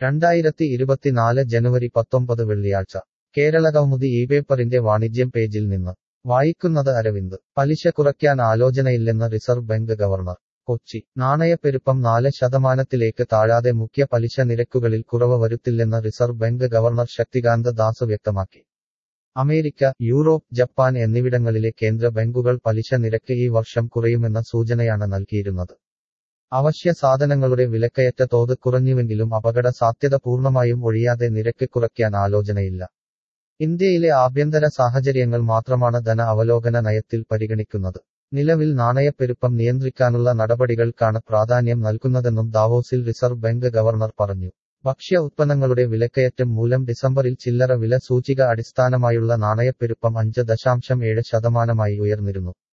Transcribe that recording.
രണ്ടായിരത്തി ഇരുപത്തിനാല് ജനുവരി പത്തൊമ്പത് വെള്ളിയാഴ്ച കേരള കൗമുദി ഈ പേപ്പറിന്റെ വാണിജ്യം പേജിൽ നിന്ന് വായിക്കുന്നത് അരവിന്ദ് പലിശ കുറയ്ക്കാൻ ആലോചനയില്ലെന്ന് റിസർവ് ബാങ്ക് ഗവർണർ കൊച്ചി നാണയപ്പെരുപ്പം നാല് ശതമാനത്തിലേക്ക് താഴാതെ മുഖ്യ പലിശ നിരക്കുകളിൽ കുറവ് വരുത്തില്ലെന്ന് reserve bank governor Shaktikanta Das വ്യക്തമാക്കി അമേരിക്ക യൂറോപ്പ് ജപ്പാൻ എന്നിവിടങ്ങളിലെ കേന്ദ്ര ബാങ്കുകൾ പലിശ നിരക്ക് ഈ വർഷം കുറയുമെന്ന സൂചനയാണ് നൽകിയിരുന്നത് അവശ്യ സാധനങ്ങളുടെ വിലക്കയറ്റ തോത് കുറഞ്ഞുവെങ്കിലും അപകട സാധ്യത പൂർണ്ണമായും ഒഴിയാതെ നിരക്ക് കുറയ്ക്കാൻ ആലോചനയില്ല ഇന്ത്യയിലെ ആഭ്യന്തര സാഹചര്യങ്ങൾ മാത്രമാണ് ധന അവലോകന നയത്തിൽ പരിഗണിക്കുന്നത് നിലവിൽ നാണയപ്പെരുപ്പം നിയന്ത്രിക്കാനുള്ള നടപടികൾക്കാണ് പ്രാധാന്യം നൽകുന്നതെന്നും ദാവോസിൽ റിസർവ് ബാങ്ക് ഗവർണർ പറഞ്ഞു ഭക്ഷ്യ ഉത്പന്നങ്ങളുടെ വിലക്കയറ്റം മൂലം ഡിസംബറിൽ ചില്ലറ വില സൂചിക അടിസ്ഥാനമായുള്ള നാണയപ്പെരുപ്പം അഞ്ച് ദശാംശം ഏഴ് ശതമാനമായി ഉയർന്നിരുന്നു